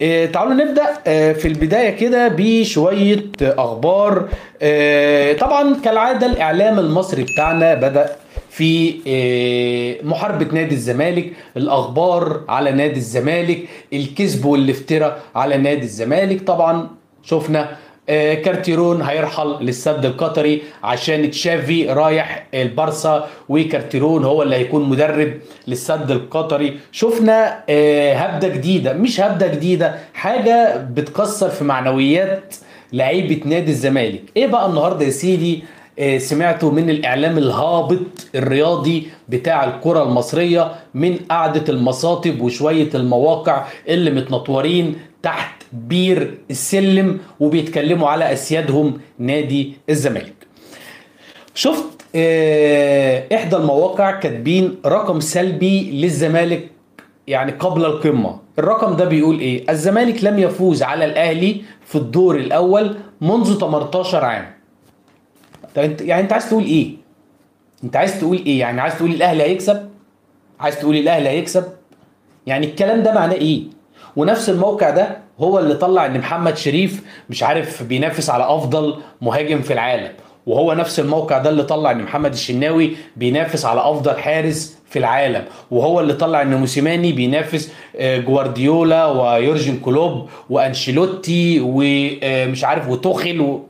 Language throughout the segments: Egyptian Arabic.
آه، تعالوا نبدا آه، في البدايه كده بشويه آه، اخبار آه، طبعا كالعاده الاعلام المصري بتاعنا بدا في آه، محاربه نادي الزمالك الاخبار على نادي الزمالك الكذب والافتراء على نادي الزمالك طبعا شفنا آه، كارتيرون هيرحل للسد القطري عشان تشافي رايح البارسا وكارتيرون هو اللي هيكون مدرب للسد القطري شفنا آه، هبده جديده مش هبده جديده حاجه بتكسر في معنويات لعيبه نادي الزمالك ايه بقى النهارده يا سيدي آه، سمعته من الاعلام الهابط الرياضي بتاع الكره المصريه من قعده المصاطب وشويه المواقع اللي متنطورين تحت بير السلم وبيتكلموا على اسيادهم نادي الزمالك شفت آه، احدى المواقع كاتبين رقم سلبي للزمالك يعني قبل القمه الرقم ده بيقول ايه الزمالك لم يفوز على الاهلي في الدور الاول منذ 18 عام طب انت يعني انت عايز تقول ايه انت عايز تقول ايه يعني عايز تقول الاهلي هيكسب عايز تقول الاهلي هيكسب يعني الكلام ده معناه ايه ونفس الموقع ده هو اللي طلع ان محمد شريف مش عارف بينافس على افضل مهاجم في العالم وهو نفس الموقع ده اللي طلع ان محمد الشناوي بينافس على افضل حارس في العالم وهو اللي طلع ان موسيماني بينافس آه، جوارديولا ويورجن كلوب وانشيلوتي ومش عارف وتوخيل و...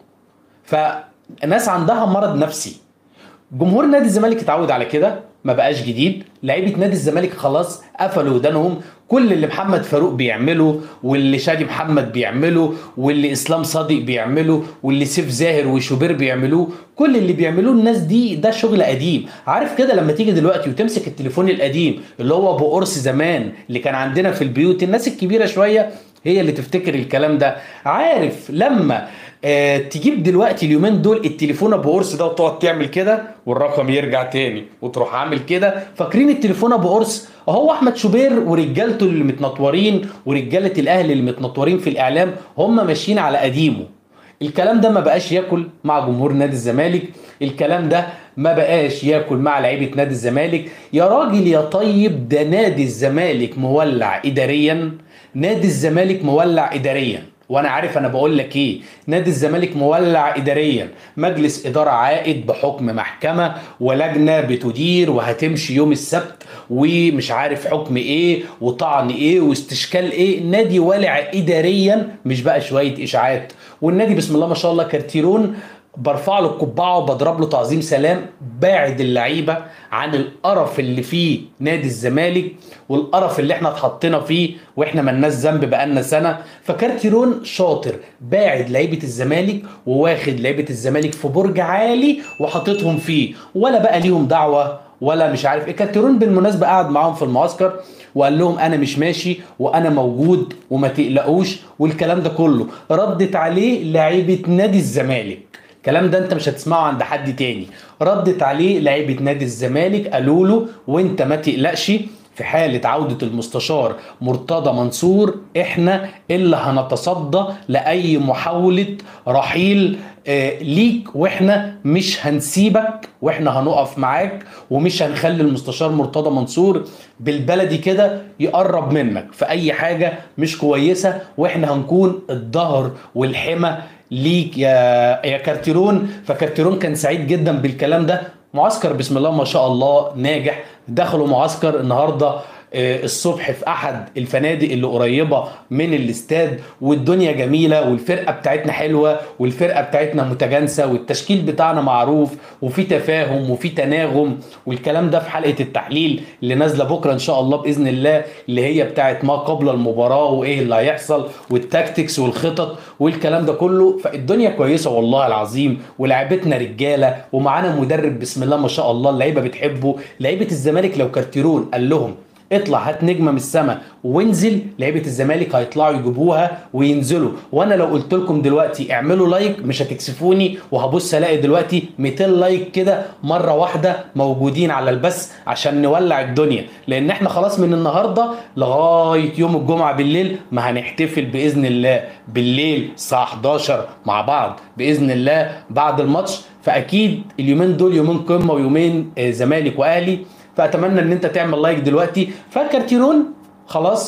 فناس عندها مرض نفسي جمهور نادي الزمالك اتعود على كده ما بقاش جديد لعيبه نادي الزمالك خلاص قفلوا ودانهم كل اللي محمد فاروق بيعمله واللي شادي محمد بيعمله واللي اسلام صادق بيعمله واللي سيف زاهر وشوبير بيعملوه كل اللي بيعملوه الناس دي ده شغل قديم عارف كده لما تيجي دلوقتي وتمسك التليفون القديم اللي هو ابو قرص زمان اللي كان عندنا في البيوت الناس الكبيره شويه هي اللي تفتكر الكلام ده عارف لما آه تجيب دلوقتي اليومين دول التليفون ابو قرص ده وتقعد تعمل كده والرقم يرجع تاني وتروح عامل كده فاكرين التليفون ابو قرص اهو احمد شوبير ورجالته اللي متنطورين ورجاله الاهلي اللي متنطورين في الاعلام هم ماشيين على قديمه الكلام ده ما بقاش ياكل مع جمهور نادي الزمالك الكلام ده ما بقاش ياكل مع لعيبه نادي الزمالك يا راجل يا طيب ده نادي الزمالك مولع اداريا نادي الزمالك مولع اداريا وانا عارف انا بقول لك ايه نادي الزمالك مولع اداريا مجلس اداره عائد بحكم محكمه ولجنه بتدير وهتمشي يوم السبت ومش عارف حكم ايه وطعن ايه واستشكال ايه نادي والع اداريا مش بقى شويه اشاعات والنادي بسم الله ما شاء الله كارتيرون برفع له القبعه وبضرب له تعظيم سلام باعد اللعيبه عن القرف اللي فيه نادي الزمالك والقرف اللي احنا اتحطينا فيه واحنا ملناش ذنب بقالنا سنه فكارتيرون شاطر باعد لعيبه الزمالك وواخد لعيبه الزمالك في برج عالي وحاططهم فيه ولا بقى ليهم دعوه ولا مش عارف ايه كارتيرون بالمناسبه قعد معاهم في المعسكر وقال لهم انا مش ماشي وانا موجود وما تقلقوش والكلام ده كله ردت عليه لعيبه نادي الزمالك الكلام ده انت مش هتسمعه عند حد تاني ردت عليه لعيبه نادي الزمالك قالوا له وانت ما تقلقش في حالة عودة المستشار مرتضى منصور احنا اللي هنتصدى لأي محاولة رحيل آه، ليك واحنا مش هنسيبك واحنا هنقف معاك ومش هنخلي المستشار مرتضى منصور بالبلدي كده يقرب منك في اي حاجة مش كويسة واحنا هنكون الظهر والحمى ليك يا يا كارتيرون فكارتيرون كان سعيد جدا بالكلام ده معسكر بسم الله ما شاء الله ناجح دخلوا معسكر النهارده آه، الصبح في احد الفنادق اللي قريبه من الاستاد والدنيا جميله والفرقه بتاعتنا حلوه والفرقه بتاعتنا متجانسه والتشكيل بتاعنا معروف وفي تفاهم وفي تناغم والكلام ده في حلقه التحليل اللي نازله بكره ان شاء الله باذن الله اللي هي بتاعت ما قبل المباراه وايه اللي هيحصل والتاكتكس والخطط والكلام ده كله فالدنيا كويسه والله العظيم ولاعيبتنا رجاله ومعانا مدرب بسم الله ما شاء الله اللعيبه بتحبه لعيبه الزمالك لو كارتيرون قال لهم اطلع هات نجمه من السماء وانزل لعيبه الزمالك هيطلعوا يجيبوها وينزلوا وانا لو قلت لكم دلوقتي اعملوا لايك مش هتكسفوني وهبص الاقي دلوقتي 200 لايك كده مره واحده موجودين على البث عشان نولع الدنيا لان احنا خلاص من النهارده لغايه يوم الجمعه بالليل ما هنحتفل باذن الله بالليل الساعه 11 مع بعض باذن الله بعد الماتش فاكيد اليومين دول يومين قمه ويومين آه، زمالك واهلي فاتمنى ان انت تعمل لايك دلوقتي فكارتيرون خلاص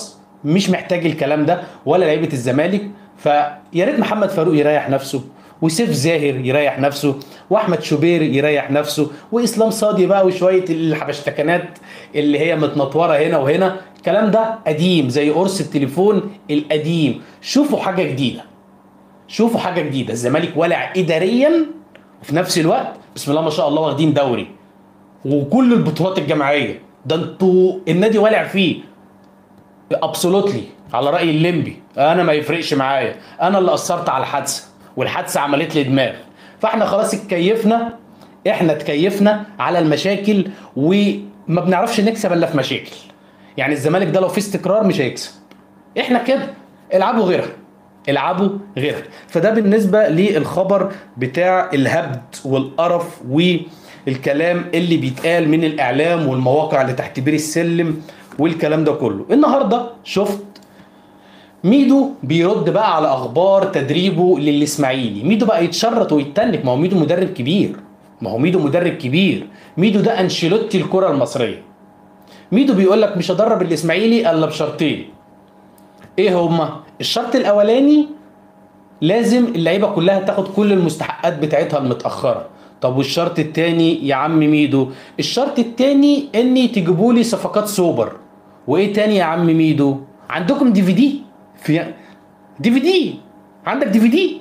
مش محتاج الكلام ده ولا لعيبه الزمالك فيا ريت محمد فاروق يريح نفسه وسيف زاهر يريح نفسه واحمد شوبير يريح نفسه واسلام صادي بقى وشويه الحبشتكنات اللي هي متنطوره هنا وهنا الكلام ده قديم زي قرص التليفون القديم شوفوا حاجه جديده شوفوا حاجه جديده الزمالك ولع اداريا وفي نفس الوقت بسم الله ما شاء الله واخدين دوري وكل البطولات الجماعيه ده انتوا النادي ولع فيه ابسولوتلي على راي الليمبي انا ما يفرقش معايا انا اللي اثرت على الحادثه والحادثه عملت لي دماغ فاحنا خلاص اتكيفنا احنا اتكيفنا على المشاكل وما بنعرفش نكسب الا في مشاكل يعني الزمالك ده لو في استقرار مش هيكسب احنا كده العبوا غيرها العبوا غيرها فده بالنسبه للخبر بتاع الهبد والقرف والكلام اللي بيتقال من الاعلام والمواقع اللي تحت بير السلم والكلام ده كله النهارده شفت ميدو بيرد بقى على اخبار تدريبه للاسماعيلي ميدو بقى يتشرط ويتنك ما هو ميدو مدرب كبير ما هو ميدو مدرب كبير ميدو ده انشيلوتي الكره المصريه ميدو بيقول لك مش هدرب الاسماعيلي الا بشرطين ايه هما الشرط الاولاني لازم اللعيبه كلها تاخد كل المستحقات بتاعتها المتاخره طب والشرط التاني يا عم ميدو الشرط التاني اني تجيبوا لي صفقات سوبر وايه تاني يا عم ميدو عندكم دي في دي في دي في دي عندك دي في دي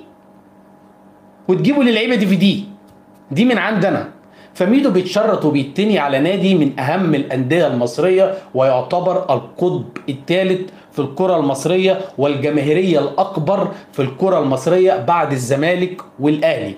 وتجيبوا للعيبه دي في دي دي من عندنا فميدو بيتشرط وبيتني على نادي من اهم الانديه المصريه ويعتبر القطب الثالث في الكره المصريه والجماهيريه الاكبر في الكره المصريه بعد الزمالك والاهلي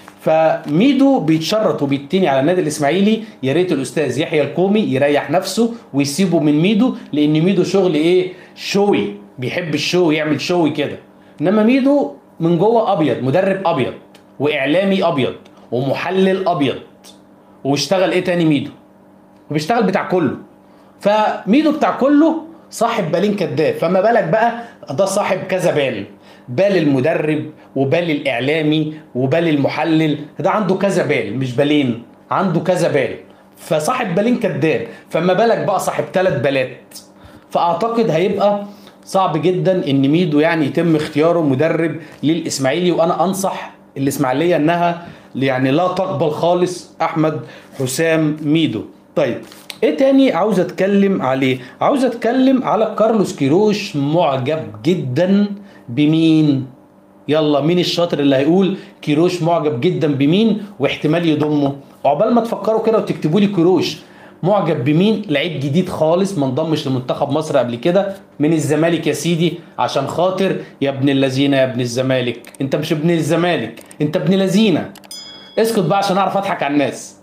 فميدو بيتشرط وبيتني على النادي الاسماعيلي يا ريت الاستاذ يحيى الكومي يريح نفسه ويسيبه من ميدو لان ميدو شغل ايه شوي بيحب الشو يعمل شوي كده انما ميدو من جوه ابيض مدرب ابيض واعلامي ابيض ومحلل ابيض واشتغل ايه تاني ميدو وبيشتغل بتاع كله فميدو بتاع كله صاحب بالين كداب فما بالك بقى ده صاحب كذا بال بال المدرب وبال الاعلامي وبال المحلل ده عنده كذا بال مش بالين عنده كذا بال فصاحب بالين كداب فما بالك بقى صاحب ثلاث بالات فاعتقد هيبقى صعب جدا ان ميدو يعني يتم اختياره مدرب للاسماعيلي وانا انصح الاسماعيليه انها يعني لا تقبل خالص احمد حسام ميدو طيب ايه تاني عاوز اتكلم عليه عاوز اتكلم على كارلوس كيروش معجب جدا بمين يلا مين الشاطر اللي هيقول كيروش معجب جدا بمين واحتمال يضمه عقبال ما تفكروا كده وتكتبوا لي كيروش معجب بمين لعيب جديد خالص ما انضمش لمنتخب مصر قبل كده من الزمالك يا سيدي عشان خاطر يا ابن اللذينه يا ابن الزمالك انت مش ابن الزمالك انت ابن لذينه اسكت بقى عشان اعرف اضحك على الناس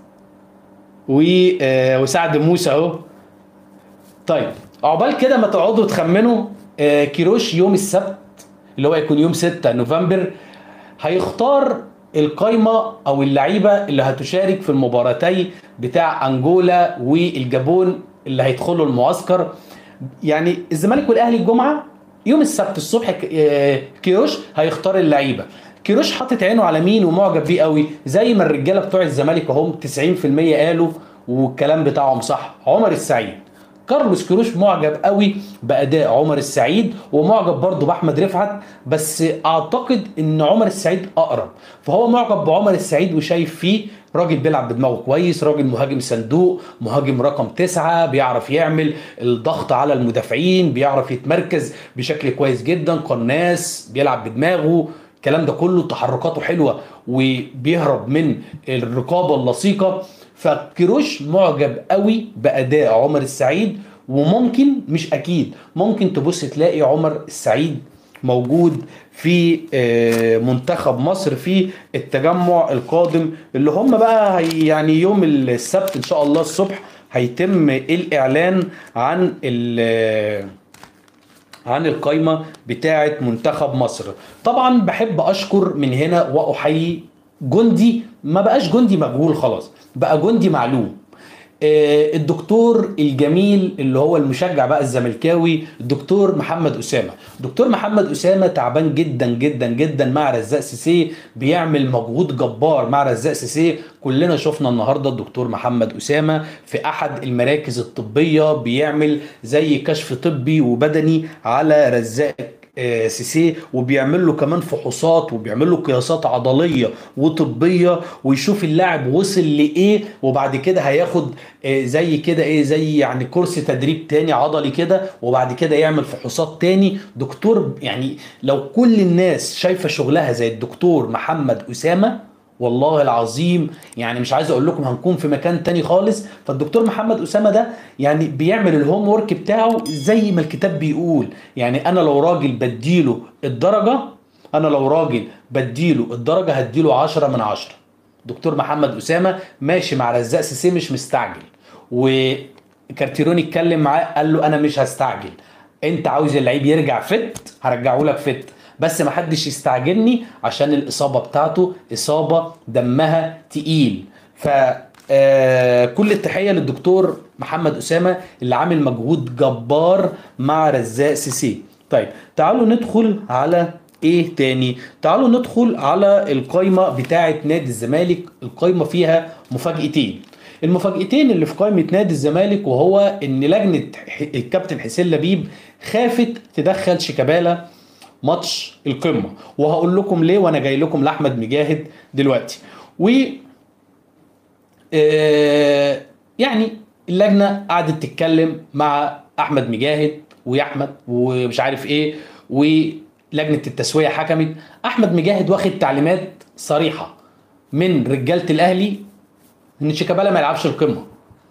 و آه، وسعد موسى اهو طيب عقبال كده ما تقعدوا تخمنوا آه، كيروش يوم السبت اللي هو يكون يوم 6 نوفمبر هيختار القايمه او اللعيبه اللي هتشارك في المباراتي بتاع انجولا والجابون اللي هيدخلوا المعسكر يعني الزمالك والاهلي الجمعه يوم السبت الصبح ك- آه، كيروش هيختار اللعيبه كيروش حاطط عينه على مين ومعجب بيه قوي زي ما الرجاله بتوع الزمالك اهم 90% قالوا والكلام بتاعهم صح عمر السعيد كارلوس كيروش معجب قوي باداء عمر السعيد ومعجب برضه باحمد رفعت بس اعتقد ان عمر السعيد اقرب فهو معجب بعمر السعيد وشايف فيه راجل بيلعب بدماغه كويس راجل مهاجم صندوق مهاجم رقم تسعة بيعرف يعمل الضغط على المدافعين بيعرف يتمركز بشكل كويس جدا قناص بيلعب بدماغه الكلام ده كله تحركاته حلوه وبيهرب من الرقابه اللصيقه فكيروش معجب قوي باداء عمر السعيد وممكن مش اكيد ممكن تبص تلاقي عمر السعيد موجود في آه، منتخب مصر في التجمع القادم اللي هم بقى هي يعني يوم السبت ان شاء الله الصبح هيتم الاعلان عن ال- عن القايمة بتاعة منتخب مصر طبعا بحب أشكر من هنا وأحيي جندي ما بقاش جندي مجهول خلاص بقى جندي معلوم آه، الدكتور الجميل اللي هو المشجع بقى الزملكاوي الدكتور محمد اسامه دكتور محمد اسامه تعبان جدا جدا جدا مع رزاق سيسي بيعمل مجهود جبار مع رزاق سيسي كلنا شفنا النهارده الدكتور محمد اسامه في احد المراكز الطبيه بيعمل زي كشف طبي وبدني على رزاق آه، سيسي وبيعمل له كمان فحوصات وبيعمل له قياسات عضليه وطبيه ويشوف اللاعب وصل لايه وبعد كده هياخد آه، زي كده ايه زي يعني كورس تدريب تاني عضلي كده وبعد كده يعمل فحوصات تاني دكتور يعني لو كل الناس شايفه شغلها زي الدكتور محمد اسامه والله العظيم يعني مش عايز اقول لكم هنكون في مكان تاني خالص فالدكتور محمد اسامه ده يعني بيعمل الهوم ورك بتاعه زي ما الكتاب بيقول يعني انا لو راجل بديله الدرجه انا لو راجل بديله الدرجه هديله 10 من 10 دكتور محمد اسامه ماشي مع رزاق سيسي مش مستعجل وكارتيرون اتكلم معاه قال له انا مش هستعجل انت عاوز اللعيب يرجع فت هرجعه لك فت بس ما حدش يستعجلني عشان الاصابه بتاعته اصابه دمها تقيل ف آه، كل التحيه للدكتور محمد اسامه اللي عامل مجهود جبار مع رزاق سيسي طيب تعالوا ندخل على ايه تاني تعالوا ندخل على القايمه بتاعه نادي الزمالك القايمه فيها مفاجاتين المفاجاتين اللي في قائمه نادي الزمالك وهو ان لجنه ح- الكابتن حسين لبيب خافت تدخل شيكابالا ماتش القمه وهقول لكم ليه وانا جاي لكم لاحمد مجاهد دلوقتي و آه، يعني اللجنه قعدت تتكلم مع احمد مجاهد ويا احمد ومش عارف ايه ولجنه التسويه حكمت احمد مجاهد واخد تعليمات صريحه من رجاله الاهلي ان شيكابالا ما يلعبش القمه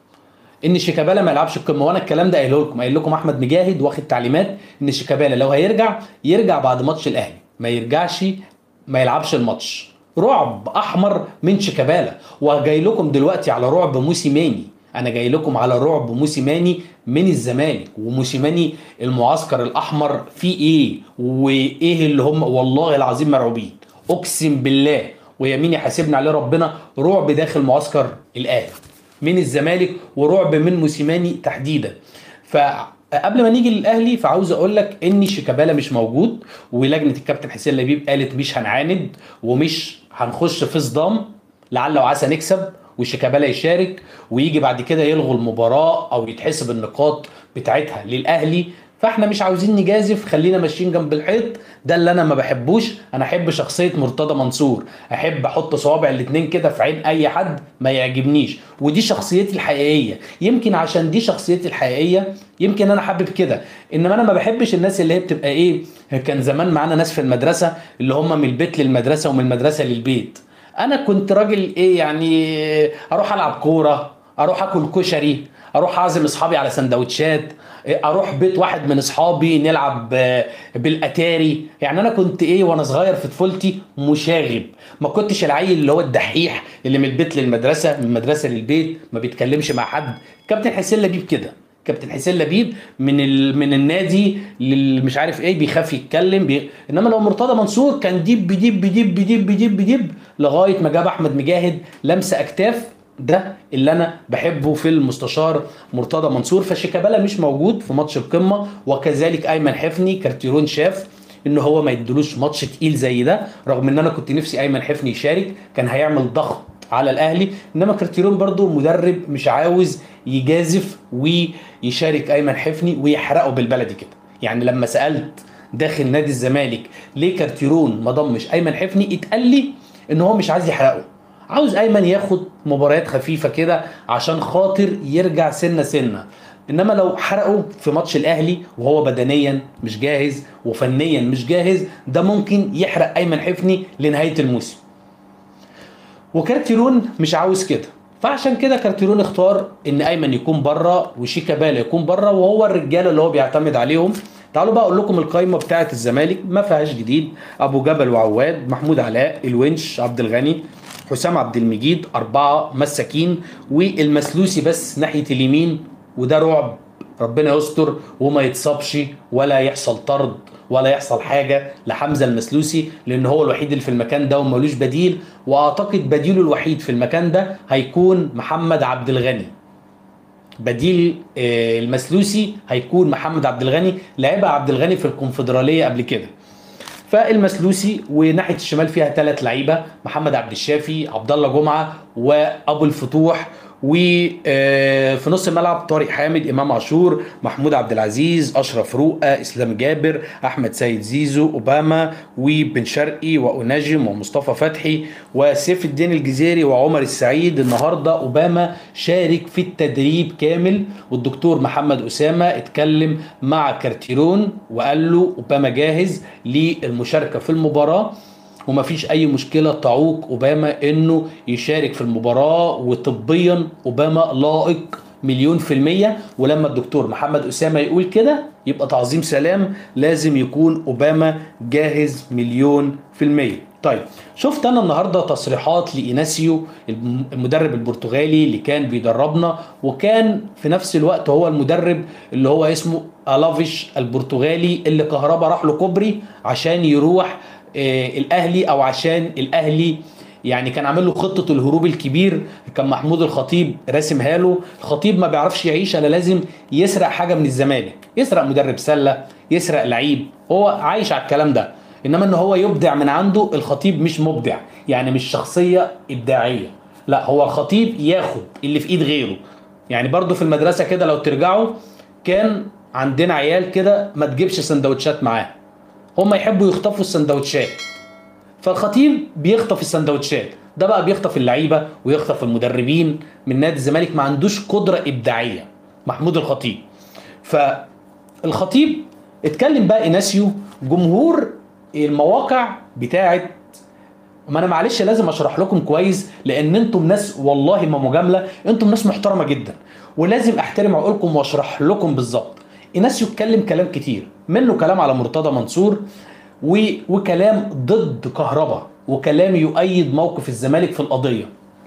ان شيكابالا ما يلعبش القمه وانا الكلام ده قايله لكم قايل لكم احمد مجاهد واخد تعليمات ان شيكابالا لو هيرجع يرجع بعد ماتش الاهلي ما يرجعش ما يلعبش الماتش رعب احمر من شيكابالا وجاي لكم دلوقتي على رعب موسيماني انا جاي لكم على رعب موسيماني من الزمالك وموسيماني المعسكر الاحمر فيه ايه وايه اللي هم والله العظيم مرعوبين اقسم بالله ويمين يحاسبني عليه ربنا رعب داخل معسكر الاهلي من الزمالك ورعب من موسيماني تحديدا فقبل ما نيجي للاهلي فعاوز اقول لك ان شيكابالا مش موجود ولجنه الكابتن حسين لبيب قالت مش هنعاند ومش هنخش في صدام لعل وعسى نكسب وشيكابالا يشارك ويجي بعد كده يلغوا المباراه او يتحسب النقاط بتاعتها للاهلي فاحنا مش عاوزين نجازف خلينا ماشيين جنب الحيط ده اللي انا ما بحبوش انا احب شخصيه مرتضى منصور احب احط صوابع الاتنين كده في عين اي حد ما يعجبنيش ودي شخصيتي الحقيقيه يمكن عشان دي شخصيتي الحقيقيه يمكن انا حابب كده انما انا ما بحبش الناس اللي هي بتبقى ايه كان زمان معانا ناس في المدرسه اللي هم من البيت للمدرسه ومن المدرسه للبيت انا كنت راجل ايه يعني اروح العب كوره اروح اكل كشري اروح اعزم اصحابي على سندوتشات اروح بيت واحد من اصحابي نلعب آه، بالاتاري يعني انا كنت ايه وانا صغير في طفولتي مشاغب ما كنتش العيل اللي هو الدحيح اللي من البيت للمدرسه من المدرسه للبيت ما بيتكلمش مع حد كابتن حسين لبيب كده كابتن حسين لبيب من ال... من النادي لل- مش عارف ايه بيخاف يتكلم بي... انما لو مرتضى منصور كان ديب ديب ديب ديب ديب ديب لغايه ما جاب احمد مجاهد لمسه اكتاف ده اللي انا بحبه في المستشار مرتضى منصور فشيكابالا مش موجود في ماتش القمه وكذلك ايمن حفني كارتيرون شاف ان هو ما يدلوش ماتش تقيل زي ده رغم ان انا كنت نفسي ايمن حفني يشارك كان هيعمل ضغط على الاهلي انما كارتيرون برضو مدرب مش عاوز يجازف ويشارك ايمن حفني ويحرقه بالبلدي كده يعني لما سالت داخل نادي الزمالك ليه كارتيرون ما ضمش ايمن حفني اتقال لي ان هو مش عايز يحرقه عاوز ايمن ياخد مباريات خفيفه كده عشان خاطر يرجع سنه سنه انما لو حرقه في ماتش الاهلي وهو بدنيا مش جاهز وفنيا مش جاهز ده ممكن يحرق ايمن حفني لنهايه الموسم وكارتيرون مش عاوز كده فعشان كده كارتيرون اختار ان ايمن يكون بره وشيكابالا يكون بره وهو الرجاله اللي هو بيعتمد عليهم تعالوا بقى اقول لكم القائمه بتاعه الزمالك ما فيهاش جديد ابو جبل وعواد محمود علاء الونش عبد الغني حسام عبد المجيد اربعه مساكين والمسلوسي بس ناحيه اليمين وده رعب ربنا يستر وما يتصابش ولا يحصل طرد ولا يحصل حاجه لحمزه المسلوسي لان هو الوحيد اللي في المكان ده ومالوش بديل واعتقد بديله الوحيد في المكان ده هيكون محمد عبد الغني بديل آه، المسلوسي هيكون محمد عبد الغني لعبها عبد الغني في الكونفدراليه قبل كده فالمسلوسي وناحيه الشمال فيها ثلاث لعيبه محمد عبد الشافي عبد الله جمعه وابو الفتوح وفي نص الملعب طارق حامد امام عاشور محمود عبد العزيز اشرف رؤى اسلام جابر احمد سيد زيزو اوباما وبن شرقي واناجم ومصطفى فتحي وسيف الدين الجزيري وعمر السعيد النهارده اوباما شارك في التدريب كامل والدكتور محمد اسامه اتكلم مع كارتيرون وقال له اوباما جاهز للمشاركه في المباراه ومفيش اي مشكله تعوق اوباما انه يشارك في المباراه وطبيا اوباما لائق مليون في المية ولما الدكتور محمد أسامة يقول كده يبقى تعظيم سلام لازم يكون أوباما جاهز مليون في المية طيب شفت أنا النهاردة تصريحات لإيناسيو المدرب البرتغالي اللي كان بيدربنا وكان في نفس الوقت هو المدرب اللي هو اسمه ألافيش البرتغالي اللي كهربا راح له كوبري عشان يروح آه، الاهلي او عشان الاهلي يعني كان عامل له خطه الهروب الكبير كان محمود الخطيب راسمها له الخطيب ما بيعرفش يعيش الا لازم يسرق حاجه من الزمالك يسرق مدرب سله يسرق لعيب هو عايش على الكلام ده انما ان هو يبدع من عنده الخطيب مش مبدع يعني مش شخصيه ابداعيه لا هو الخطيب ياخد اللي في ايد غيره يعني برضو في المدرسه كده لو ترجعوا كان عندنا عيال كده ما تجيبش سندوتشات معاه هم يحبوا يخطفوا السندوتشات فالخطيب بيخطف السندوتشات ده بقى بيخطف اللعيبه ويخطف المدربين من نادي الزمالك ما عندوش قدره ابداعيه محمود الخطيب فالخطيب اتكلم بقى ايناسيو جمهور المواقع بتاعت ما انا معلش لازم اشرح لكم كويس لان انتم ناس والله ما مجامله انتم ناس محترمه جدا ولازم احترم عقولكم واشرح لكم بالظبط ايناسيو اتكلم كلام كتير منه كلام على مرتضى منصور و... وكلام ضد كهربا وكلام يؤيد موقف الزمالك في القضيه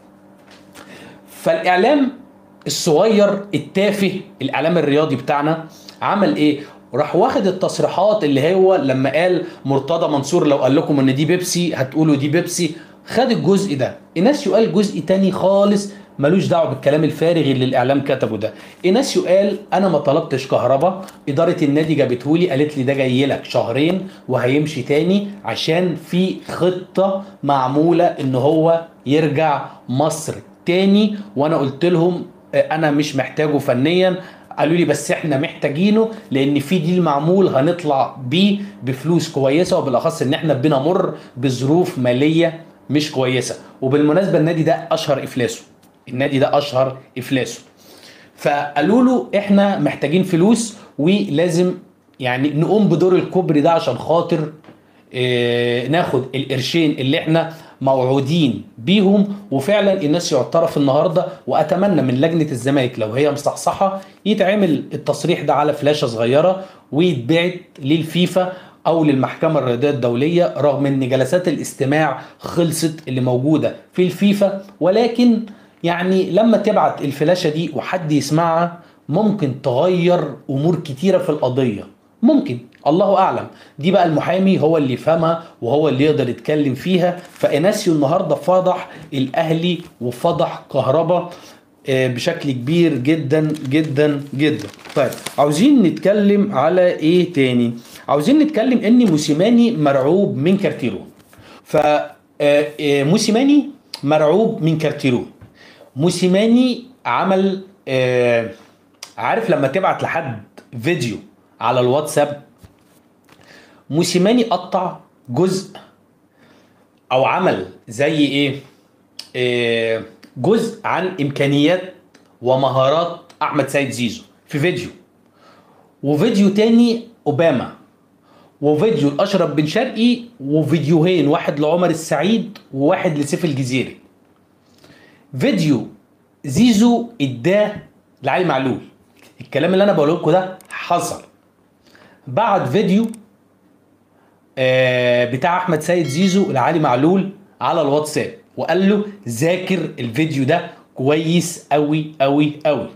فالاعلام الصغير التافه الاعلام الرياضي بتاعنا عمل ايه راح واخد التصريحات اللي هو لما قال مرتضى منصور لو قال لكم ان دي بيبسي هتقولوا دي بيبسي خد الجزء ده ايناسيو قال جزء تاني خالص ملوش دعوه بالكلام الفارغ اللي الاعلام كتبه ده ايناسيو قال انا ما طلبتش كهربا اداره النادي جابتهولي قالت لي ده جاي لك شهرين وهيمشي تاني عشان في خطه معموله ان هو يرجع مصر تاني وانا قلت لهم آه، انا مش محتاجه فنيا قالوا لي بس احنا محتاجينه لان في ديل معمول هنطلع بيه بفلوس كويسه وبالاخص ان احنا بنمر بظروف ماليه مش كويسه وبالمناسبه النادي ده اشهر افلاسه النادي ده اشهر افلاسه فقالوا له احنا محتاجين فلوس ولازم يعني نقوم بدور الكوبري ده عشان خاطر آه، ناخد القرشين اللي احنا موعودين بيهم وفعلا الناس يعترف النهارده واتمنى من لجنه الزمالك لو هي مصحصحه يتعمل التصريح ده على فلاشه صغيره ويتبعت للفيفا او للمحكمه الرياضيه الدوليه رغم ان جلسات الاستماع خلصت اللي موجوده في الفيفا ولكن يعني لما تبعت الفلاشه دي وحد يسمعها ممكن تغير امور كتيره في القضيه ممكن الله اعلم دي بقى المحامي هو اللي يفهمها وهو اللي يقدر يتكلم فيها فاناسيو النهارده فضح الاهلي وفضح كهربا آه، بشكل كبير جدا جدا جدا طيب عاوزين نتكلم على ايه تاني عاوزين نتكلم ان موسيماني مرعوب من كارتيرون ف آه، آه، موسيماني مرعوب من كارتيرون موسيماني عمل آه، عارف لما تبعت لحد فيديو على الواتساب موسيماني قطع جزء او عمل زي ايه آه، جزء عن امكانيات ومهارات احمد سيد زيزو في فيديو وفيديو تاني اوباما وفيديو لاشرف بن شرقي وفيديوهين واحد لعمر السعيد وواحد لسيف الجزيري فيديو زيزو اداه لعلي معلول الكلام اللي انا بقوله لكم ده حصل بعد فيديو آه، بتاع احمد سيد زيزو لعلي معلول على الواتساب وقال له ذاكر الفيديو ده كويس قوي قوي قوي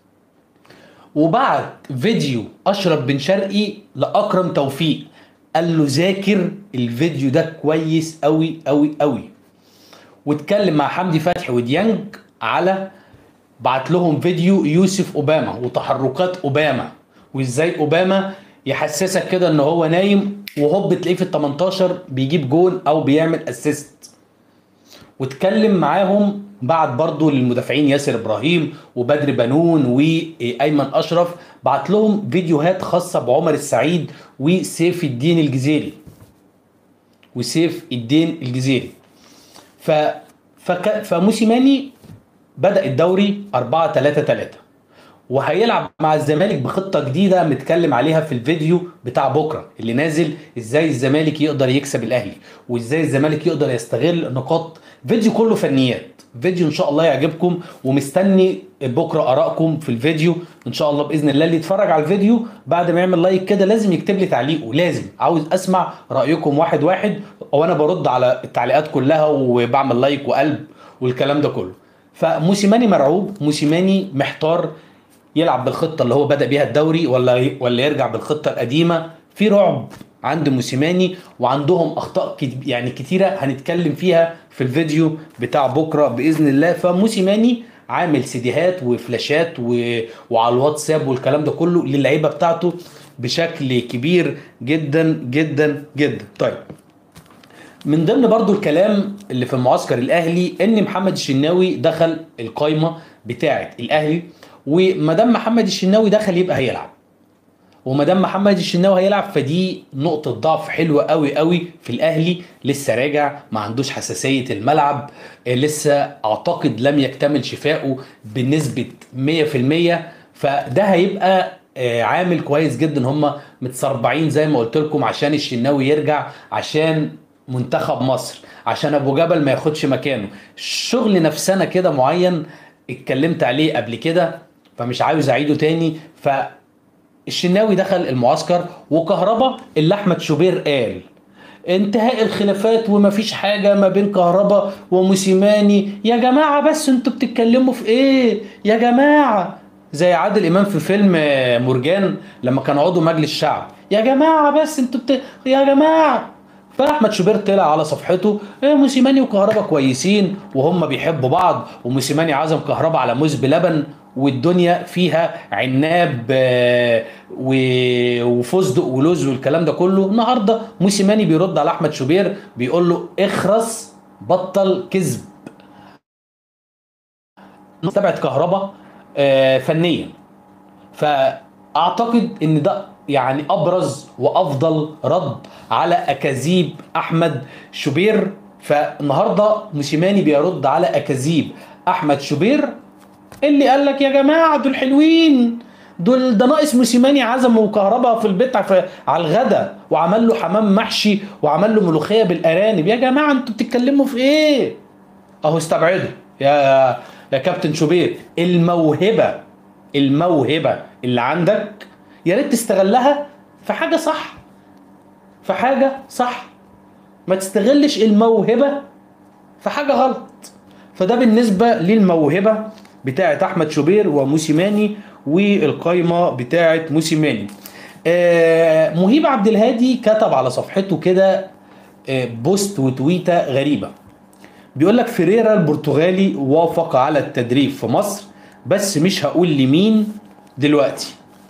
وبعد فيديو اشرف بن شرقي لاكرم توفيق قال له ذاكر الفيديو ده كويس قوي قوي قوي واتكلم مع حمدي فتحي وديانج على بعت لهم فيديو يوسف اوباما وتحركات اوباما وازاي اوباما يحسسك كده ان هو نايم وهوب تلاقيه في ال 18 بيجيب جون او بيعمل اسيست واتكلم معاهم بعت برضو للمدافعين ياسر ابراهيم وبدر بنون وايمن اشرف بعت لهم فيديوهات خاصه بعمر السعيد وسيف الدين الجزيري وسيف الدين الجزيري ف فك... فموسيماني بدا الدوري 4 3 3 وهيلعب مع الزمالك بخطه جديده متكلم عليها في الفيديو بتاع بكره اللي نازل ازاي الزمالك يقدر يكسب الاهلي وازاي الزمالك يقدر يستغل نقاط فيديو كله فنيات فيديو ان شاء الله يعجبكم ومستني بكره ارائكم في الفيديو ان شاء الله باذن الله اللي يتفرج على الفيديو بعد ما يعمل لايك كده لازم يكتب لي تعليقه لازم عاوز اسمع رايكم واحد واحد وانا برد على التعليقات كلها وبعمل لايك وقلب والكلام ده كله فموسيماني مرعوب موسيماني محتار يلعب بالخطه اللي هو بدا بيها الدوري ولا ولا يرجع بالخطه القديمه في رعب عند موسيماني وعندهم اخطاء كت- يعني كتيره هنتكلم فيها في الفيديو بتاع بكره باذن الله فموسيماني عامل سيديهات وفلاشات و... وعلى الواتساب والكلام ده كله للعيبه بتاعته بشكل كبير جدا جدا جدا طيب من ضمن برضو الكلام اللي في المعسكر الاهلي ان محمد الشناوي دخل القايمه بتاعه الاهلي وما دام محمد الشناوي دخل يبقى هيلعب وما دام محمد الشناوي هيلعب فدي نقطة ضعف حلوة قوي قوي في الأهلي لسه راجع ما عندوش حساسية الملعب آه، لسه أعتقد لم يكتمل شفائه بنسبة 100% فده هيبقى آه، عامل كويس جدا هم متسربعين زي ما قلت لكم عشان الشناوي يرجع عشان منتخب مصر عشان ابو جبل ما ياخدش مكانه شغل نفسنا كده معين اتكلمت عليه قبل كده فمش عاوز اعيده تاني ف الشناوي دخل المعسكر وكهربا اللي احمد شوبير قال انتهاء الخلافات ومفيش حاجه ما بين كهربا وموسيماني يا جماعه بس انتوا بتتكلموا في ايه يا جماعه زي عادل امام في فيلم آه، مرجان لما كان عضو مجلس الشعب يا جماعه بس انتوا بت... يا جماعه فاحمد شوبير طلع على صفحته إيه موسيماني وكهربا كويسين وهم بيحبوا بعض وموسيماني عزم كهربا على موز بلبن والدنيا فيها عناب آه، و- وفستق ولوز والكلام ده كله النهارده موسيماني بيرد على احمد شوبير بيقول له اخرس بطل كذب تبعت كهربا آه، فنيا فاعتقد ان ده يعني ابرز وافضل رد على اكاذيب احمد شوبير فالنهارده موسيماني بيرد على اكاذيب احمد شوبير اللي قال لك يا جماعه دول حلوين دول ده ناقص موسيماني عزمه وكهربا في البيت في على الغدا وعمل له حمام محشي وعمل له ملوخيه بالارانب يا جماعه انتوا بتتكلموا في ايه اهو استبعدوا يا يا كابتن شوبير الموهبه الموهبه اللي عندك يا ريت تستغلها في حاجه صح في حاجه صح ما تستغلش الموهبه في حاجه غلط فده بالنسبه للموهبه بتاعه احمد شوبير وموسيماني والقايمه بتاعه موسيماني آه مهيب عبد الهادي كتب على صفحته كده آه بوست وتويته غريبه بيقول لك فيريرا البرتغالي وافق على التدريب في مصر بس مش هقول لمين دلوقتي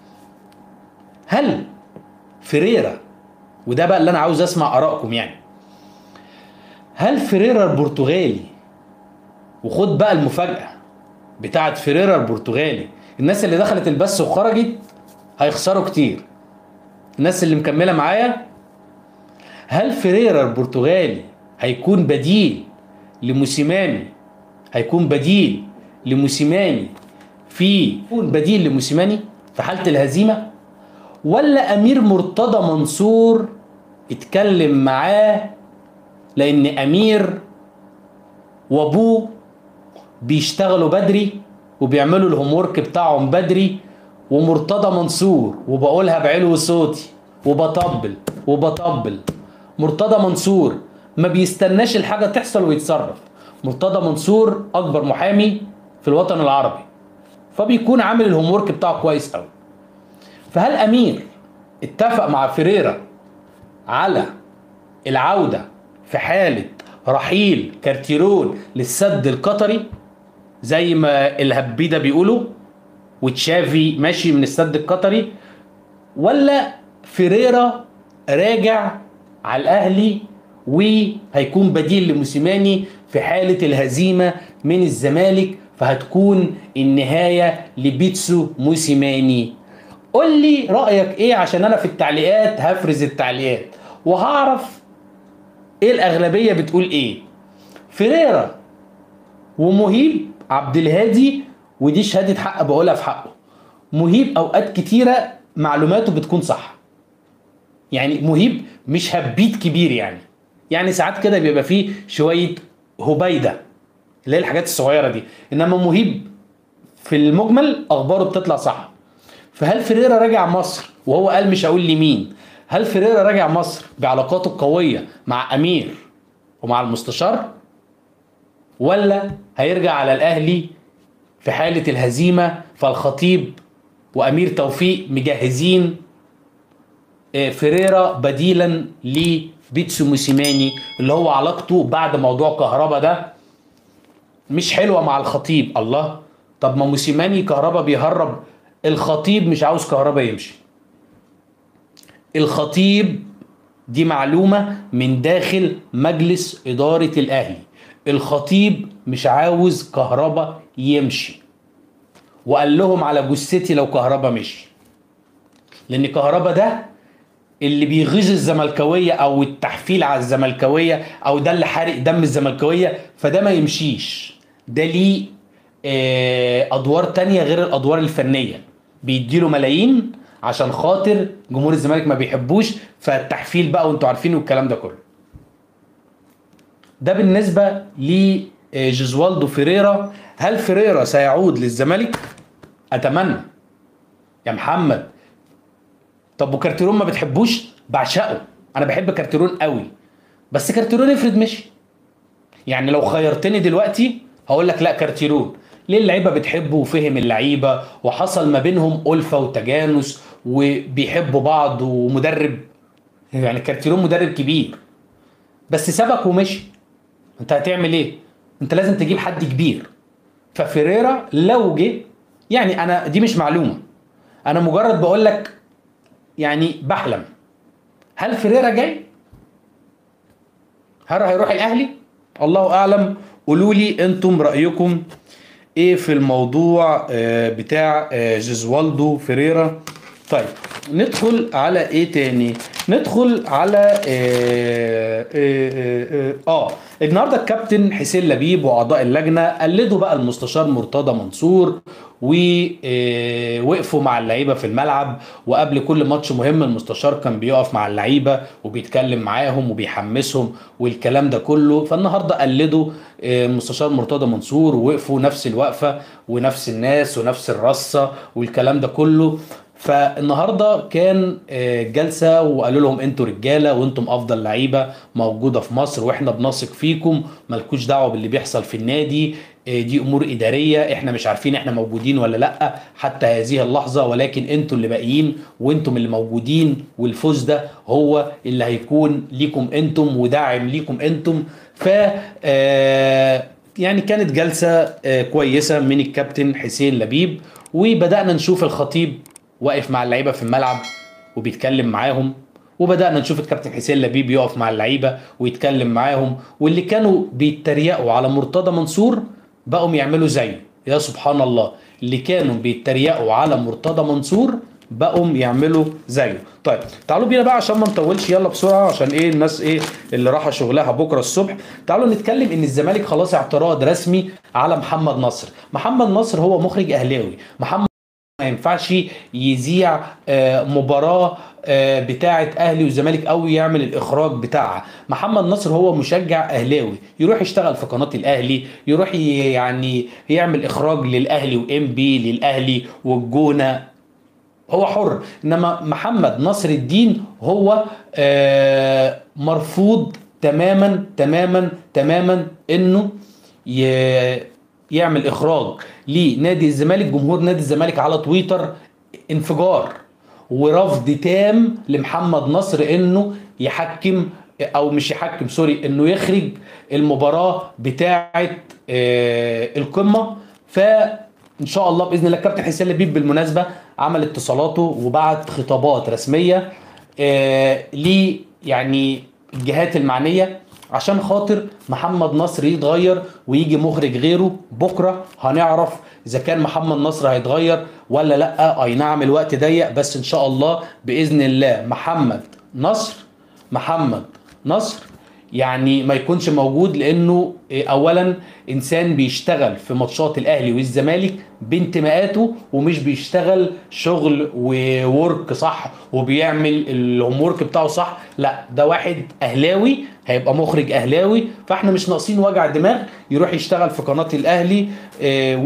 هل فيريرا وده بقى اللي انا عاوز اسمع ارائكم يعني هل فيريرا البرتغالي وخد بقى المفاجاه بتاعت فيريرا البرتغالي الناس اللي دخلت البث وخرجت هيخسروا كتير الناس اللي مكمله معايا هل فيريرا البرتغالي هيكون بديل لموسيماني هيكون بديل لموسيماني في يكون بديل لموسيماني في حاله الهزيمه ولا امير مرتضى منصور اتكلم معاه لان امير وابوه بيشتغلوا بدري وبيعملوا الهوم ورك بتاعهم بدري ومرتضى منصور وبقولها بعلو صوتي وبطبل وبطبل مرتضى منصور ما بيستناش الحاجه تحصل ويتصرف مرتضى منصور اكبر محامي في الوطن العربي فبيكون عامل الهوم ورك بتاعه كويس قوي فهل امير اتفق مع فيريرا على العوده في حاله رحيل كارتيرون للسد القطري زي ما الهبيده بيقولوا وتشافي ماشي من السد القطري ولا فيريرا راجع على الاهلي وهيكون بديل لموسيماني في حاله الهزيمه من الزمالك فهتكون النهايه لبيتسو موسيماني قول لي رايك ايه عشان انا في التعليقات هفرز التعليقات وهعرف ايه الاغلبيه بتقول ايه فيريرا ومهيب عبد الهادي ودي شهاده حق بقولها في حقه مهيب اوقات كتيره معلوماته بتكون صح يعني مهيب مش هبيت كبير يعني يعني ساعات كده بيبقى فيه شويه هبيده اللي هي الحاجات الصغيره دي انما مهيب في المجمل اخباره بتطلع صح فهل فيريرا راجع مصر وهو قال مش هقول لمين هل فيريرا راجع مصر بعلاقاته القويه مع امير ومع المستشار ولا هيرجع على الاهلي في حاله الهزيمه فالخطيب وامير توفيق مجهزين آه، فيريرا بديلا لبيتسو موسيماني اللي هو علاقته بعد موضوع كهربا ده مش حلوه مع الخطيب الله طب ما موسيماني كهربا بيهرب الخطيب مش عاوز كهربا يمشي الخطيب دي معلومة من داخل مجلس إدارة الأهلي الخطيب مش عاوز كهربا يمشي وقال لهم على جثتي لو كهربا مشي لأن كهربا ده اللي بيغيظ الزملكاوية أو التحفيل على الزملكاوية أو ده اللي حارق دم الزملكاوية فده ما يمشيش ده ليه آه، أدوار تانية غير الأدوار الفنية بيديله ملايين عشان خاطر جمهور الزمالك ما بيحبوش فالتحفيل بقى وانتوا عارفين والكلام ده كله ده بالنسبه لجوزوالدو فيريرا هل فيريرا سيعود للزمالك اتمنى يا محمد طب وكارتيرون ما بتحبوش بعشقه انا بحب كارتيرون قوي بس كارتيرون افرض مشي يعني لو خيرتني دلوقتي هقول لك لا كارتيرون ليه اللعيبه بتحبه وفهم اللعيبه وحصل ما بينهم الفه وتجانس وبيحبوا بعض ومدرب يعني كارتيرون مدرب كبير بس سبك ومشي انت هتعمل ايه انت لازم تجيب حد كبير ففيريرا لو جه يعني انا دي مش معلومه انا مجرد بقول لك يعني بحلم هل فيريرا جاي هل هيروح الاهلي الله اعلم قولوا لي انتم رايكم ايه في الموضوع آه، بتاع آه، جيزوالدو فيريرا طيب ندخل على ايه تاني ندخل على اه, آه, آه, آه, آه النهارده الكابتن حسين لبيب واعضاء اللجنه قلدوا بقى المستشار مرتضى منصور ووقفوا مع اللعيبه في الملعب وقبل كل ماتش مهم المستشار كان بيقف مع اللعيبه وبيتكلم معاهم وبيحمسهم والكلام ده كله فالنهارده قلدوا آه، المستشار مرتضى منصور ووقفوا نفس الوقفه ونفس الناس ونفس الرصه والكلام ده كله فالنهارده كان آه، جلسه وقالوا لهم انتوا رجاله وانتم افضل لعيبه موجوده في مصر واحنا بنثق فيكم مالكوش دعوه باللي بيحصل في النادي آه، دي امور اداريه احنا مش عارفين احنا موجودين ولا لا حتى هذه اللحظه ولكن انتوا اللي باقيين وانتم اللي موجودين والفوز ده هو اللي هيكون ليكم انتم وداعم ليكم انتم ف آه، يعني كانت جلسه كويسه من الكابتن حسين لبيب وبدانا نشوف الخطيب واقف مع اللعيبه في الملعب وبيتكلم معاهم وبدانا نشوف الكابتن حسين لبيب يقف مع اللعيبه ويتكلم معاهم واللي كانوا بيتريقوا على مرتضى منصور بقوا يعملوا زيه يا سبحان الله اللي كانوا بيتريقوا على مرتضى منصور بقوا يعملوا زيه طيب تعالوا بينا بقى عشان ما نطولش يلا بسرعه عشان ايه الناس ايه اللي راحه شغلها بكره الصبح تعالوا نتكلم ان الزمالك خلاص اعتراض رسمي على محمد نصر محمد نصر هو مخرج اهلاوي محمد ما ينفعش يذيع آه، مباراة آه، بتاعة أهلي والزمالك أو يعمل الإخراج بتاعها محمد نصر هو مشجع أهلاوي يروح يشتغل في قناة الأهلي يروح ي- يعني يعمل إخراج للأهلي وإم بي للأهلي والجونة هو حر انما محمد نصر الدين هو آه، مرفوض تماما تماما تماما انه ي- يعمل اخراج لنادي الزمالك جمهور نادي الزمالك على تويتر انفجار ورفض تام لمحمد نصر انه يحكم او مش يحكم سوري انه يخرج المباراه بتاعه آه، القمه فان شاء الله باذن الله الكابتن حسين لبيب بالمناسبه عمل اتصالاته وبعت خطابات رسميه آه ل يعني الجهات المعنيه عشان خاطر محمد نصر يتغير ويجي مخرج غيره بكره هنعرف اذا كان محمد نصر هيتغير ولا لا اي نعم الوقت ضيق بس ان شاء الله باذن الله محمد نصر محمد نصر يعني ما يكونش موجود لانه إيه، اولا انسان بيشتغل في ماتشات الاهلي والزمالك بانتماءاته ومش بيشتغل شغل وورك صح وبيعمل الهوم بتاعه صح لا ده واحد اهلاوي هيبقى مخرج اهلاوي فاحنا مش ناقصين وجع دماغ يروح يشتغل في قناه الاهلي آه،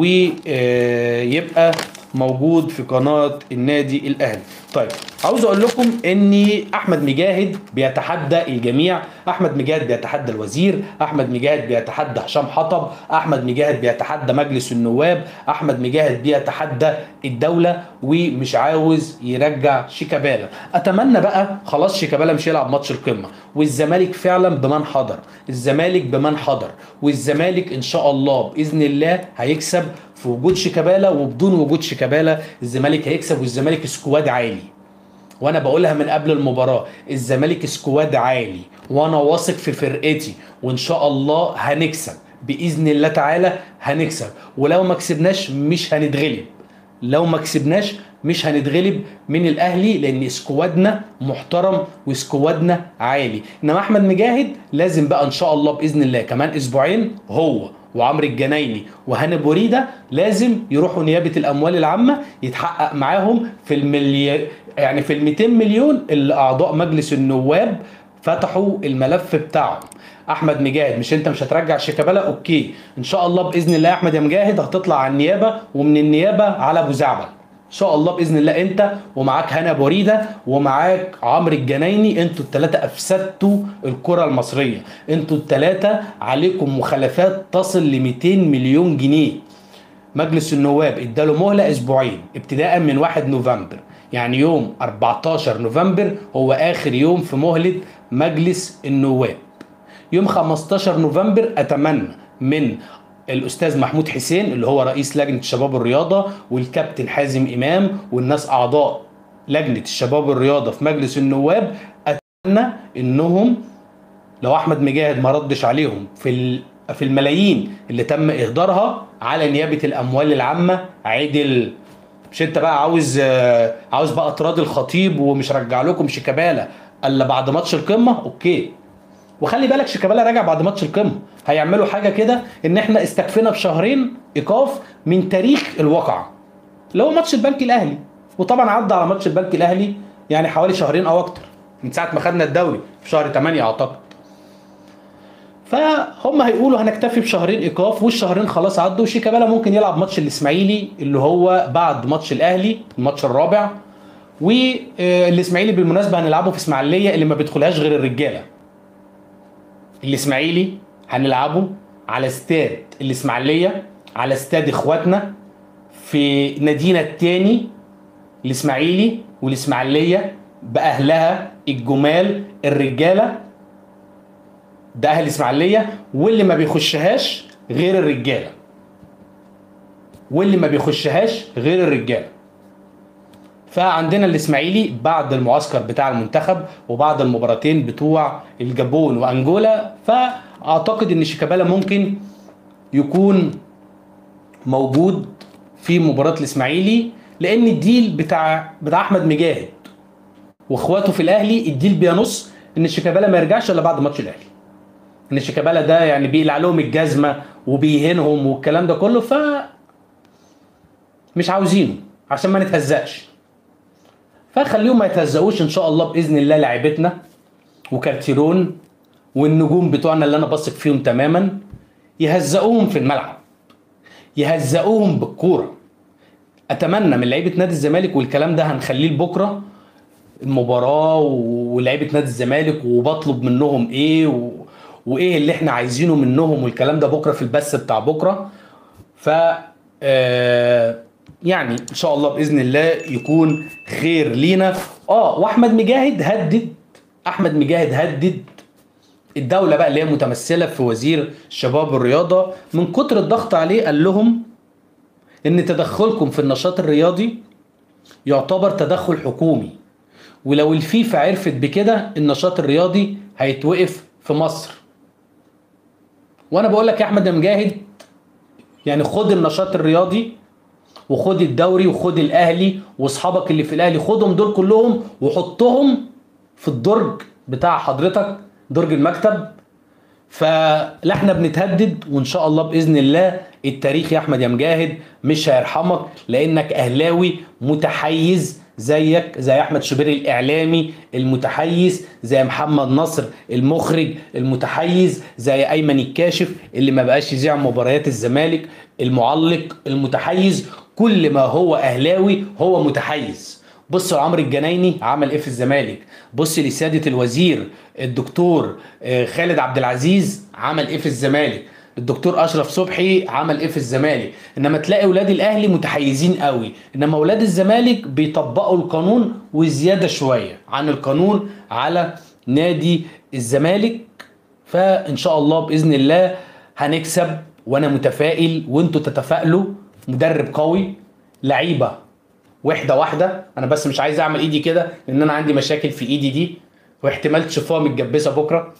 ويبقى موجود في قناه النادي الاهلي طيب عاوز اقول لكم ان احمد مجاهد بيتحدى الجميع احمد مجاهد بيتحدى الوزير احمد مجاهد بيتحدى هشام حطب احمد مجاهد بيتحدى مجلس النواب احمد مجاهد بيتحدى الدوله ومش عاوز يرجع شيكابالا اتمنى بقى خلاص شيكابالا مش هيلعب ماتش القمه والزمالك فعلا بمن حضر الزمالك بمن حضر والزمالك ان شاء الله باذن الله هيكسب في وجود شيكابالا وبدون وجود شيكابالا الزمالك هيكسب والزمالك سكواد عالي وانا بقولها من قبل المباراه الزمالك سكواد عالي وانا واثق في فرقتي وان شاء الله هنكسب باذن الله تعالى هنكسب ولو ما كسبناش مش هنتغلب لو ما كسبناش مش هنتغلب من الاهلي لان سكوادنا محترم وسكوادنا عالي انما احمد مجاهد لازم بقى ان شاء الله باذن الله كمان اسبوعين هو وعمرو الجنايني وهاني بوريده لازم يروحوا نيابه الاموال العامه يتحقق معاهم في الملي يعني في ال 200 مليون اللي اعضاء مجلس النواب فتحوا الملف بتاعهم احمد مجاهد مش انت مش هترجع شيكابالا اوكي ان شاء الله باذن الله يا احمد يا مجاهد هتطلع على النيابه ومن النيابه على ابو زعبل ان شاء الله باذن الله انت ومعاك هنا بوريده ومعاك عمرو الجنايني انتوا الثلاثه افسدتوا الكره المصريه انتوا الثلاثه عليكم مخالفات تصل ل 200 مليون جنيه مجلس النواب اداله مهله اسبوعين ابتداء من 1 نوفمبر يعني يوم 14 نوفمبر هو اخر يوم في مهله مجلس النواب يوم 15 نوفمبر اتمنى من الاستاذ محمود حسين اللي هو رئيس لجنه الشباب والرياضه والكابتن حازم امام والناس اعضاء لجنه الشباب والرياضه في مجلس النواب اتمنى انهم لو احمد مجاهد ما ردش عليهم في ال- في الملايين اللي تم اهدارها على نيابه الاموال العامه عدل مش انت بقى عاوز آه، عاوز بقى تراضي الخطيب ومش رجع لكم شيكابالا الا بعد ماتش القمه اوكي وخلي بالك شيكابالا راجع بعد ماتش القمه هيعملوا حاجه كده ان احنا استكفينا بشهرين ايقاف من تاريخ الواقعه اللي هو ماتش البنك الاهلي وطبعا عدى على ماتش البنك الاهلي يعني حوالي شهرين او اكتر من ساعه ما خدنا الدوري في شهر 8 اعتقد فهم هيقولوا هنكتفي بشهرين ايقاف والشهرين خلاص عدوا وشيكابالا ممكن يلعب ماتش الاسماعيلي اللي هو بعد ماتش الاهلي الماتش الرابع والاسماعيلي بالمناسبه هنلعبه في اسماعيليه اللي ما بيدخلهاش غير الرجاله الاسماعيلي هنلعبه على استاد الاسماعيليه على استاد اخواتنا في نادينا التاني الاسماعيلي والاسماعيليه باهلها الجمال الرجاله ده اهل الاسماعيليه واللي ما بيخشهاش غير الرجاله واللي ما بيخشهاش غير الرجاله فعندنا الاسماعيلي بعد المعسكر بتاع المنتخب وبعد المباراتين بتوع الجابون وانجولا فاعتقد ان شيكابالا ممكن يكون موجود في مباراه الاسماعيلي لان الديل بتاع بتاع احمد مجاهد واخواته في الاهلي الديل بينص ان شيكابالا ما يرجعش الا بعد ماتش الاهلي ان شيكابالا ده يعني بيقلع لهم الجزمه وبيهينهم والكلام ده كله ف مش عاوزينه عشان ما نتهزقش فخليهم ما يتهزقوش ان شاء الله باذن الله لاعيبتنا وكارتيرون والنجوم بتوعنا اللي انا بثق فيهم تماما يهزقوهم في الملعب يهزقوهم بالكوره اتمنى من لعيبه نادي الزمالك والكلام ده هنخليه لبكره المباراه ولعيبه نادي الزمالك وبطلب منهم ايه و... وايه اللي احنا عايزينه منهم والكلام ده بكره في البث بتاع بكره ف آه، يعني ان شاء الله باذن الله يكون خير لينا اه واحمد مجاهد هدد احمد مجاهد هدد الدوله بقى اللي هي متمثله في وزير الشباب والرياضه من كتر الضغط عليه قال لهم ان تدخلكم في النشاط الرياضي يعتبر تدخل حكومي ولو الفيفا عرفت بكده النشاط الرياضي هيتوقف في مصر وانا بقول لك يا احمد يا مجاهد يعني خد النشاط الرياضي وخد الدوري وخد الاهلي واصحابك اللي في الاهلي خدهم دول كلهم وحطهم في الدرج بتاع حضرتك درج المكتب فلا احنا بنتهدد وان شاء الله باذن الله التاريخ يا احمد يا مجاهد مش هيرحمك لانك اهلاوي متحيز زيك زي احمد شوبير الاعلامي المتحيز زي محمد نصر المخرج المتحيز زي ايمن الكاشف اللي ما بقاش يذيع مباريات الزمالك المعلق المتحيز كل ما هو اهلاوي هو متحيز بص لعمرو الجنايني عمل ايه في الزمالك بص لسياده الوزير الدكتور آه، خالد عبد العزيز عمل ايه في الزمالك الدكتور اشرف صبحي عمل ايه في الزمالك انما تلاقي اولاد الاهلي متحيزين قوي انما اولاد الزمالك بيطبقوا القانون وزياده شويه عن القانون على نادي الزمالك فان شاء الله باذن الله هنكسب وانا متفائل وانتوا تتفائلوا مدرب قوي لعيبه وحده واحده انا بس مش عايز اعمل ايدي كده لان انا عندي مشاكل في ايدي دي واحتمال تشوفوها متجبسه بكره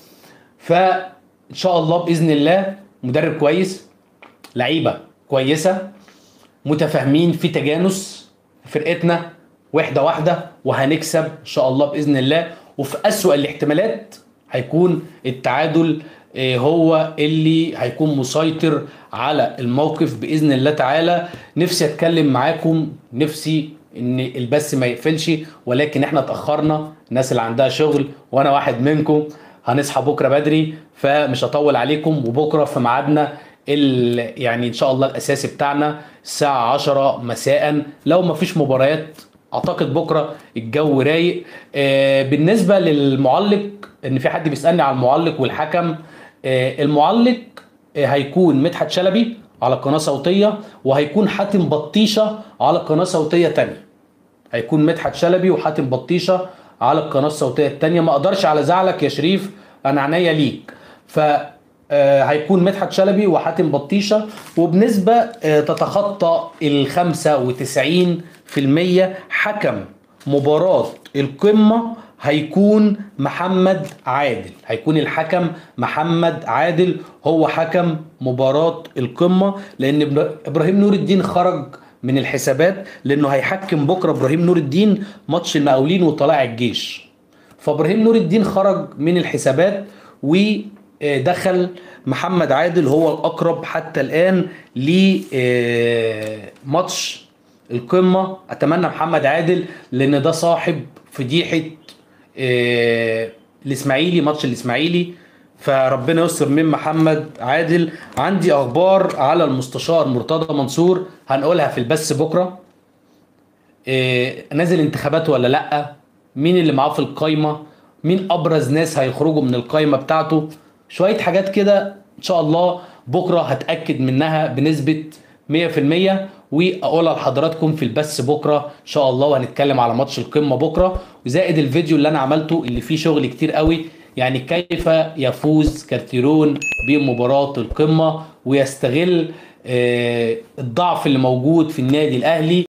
فان شاء الله باذن الله مدرب كويس لعيبه كويسه متفاهمين في تجانس فرقتنا واحده واحده وهنكسب ان شاء الله باذن الله وفي اسوأ الاحتمالات هيكون التعادل آه، هو اللي هيكون مسيطر على الموقف باذن الله تعالى نفسي اتكلم معاكم نفسي ان البث ما يقفلش ولكن احنا اتاخرنا الناس اللي عندها شغل وانا واحد منكم هنصحى بكره بدري فمش هطول عليكم وبكره في ميعادنا ال- يعني ان شاء الله الاساسي بتاعنا الساعه 10 مساء لو ما فيش مباريات اعتقد بكره الجو رايق آه، بالنسبه للمعلق ان في حد بيسالني على المعلق والحكم آه، المعلق آه، هيكون مدحت شلبي على قناه صوتيه وهيكون حاتم بطيشه على قناه صوتيه تانية هيكون مدحت شلبي وحاتم بطيشه على القناه الصوتيه التانية ما اقدرش على زعلك يا شريف انا عينيا ليك ف آه، هيكون مدحت شلبي وحاتم بطيشه وبنسبه آه، تتخطى ال 95% حكم مباراه القمه هيكون محمد عادل هيكون الحكم محمد عادل هو حكم مباراة القمة لأن إبرا- إبراهيم نور الدين خرج من الحسابات لأنه هيحكم بكرة إبراهيم نور الدين ماتش المقاولين وطلائع الجيش فإبراهيم نور الدين خرج من الحسابات ودخل محمد عادل هو الأقرب حتى الآن لماتش القمة أتمنى محمد عادل لأن ده صاحب فضيحة آه، الاسماعيلي ماتش الاسماعيلي فربنا يستر من محمد عادل عندي اخبار على المستشار مرتضى منصور هنقولها في البث بكره آه، نازل انتخابات ولا لا مين اللي معاه في القايمه مين ابرز ناس هيخرجوا من القايمه بتاعته شويه حاجات كده ان شاء الله بكره هتاكد منها بنسبه 100% واقولها لحضراتكم في البث بكره ان شاء الله وهنتكلم على ماتش القمه بكره وزائد الفيديو اللي انا عملته اللي فيه شغل كتير قوي يعني كيف يفوز كارتيرون بمباراه القمه ويستغل آه، الضعف اللي موجود في النادي الاهلي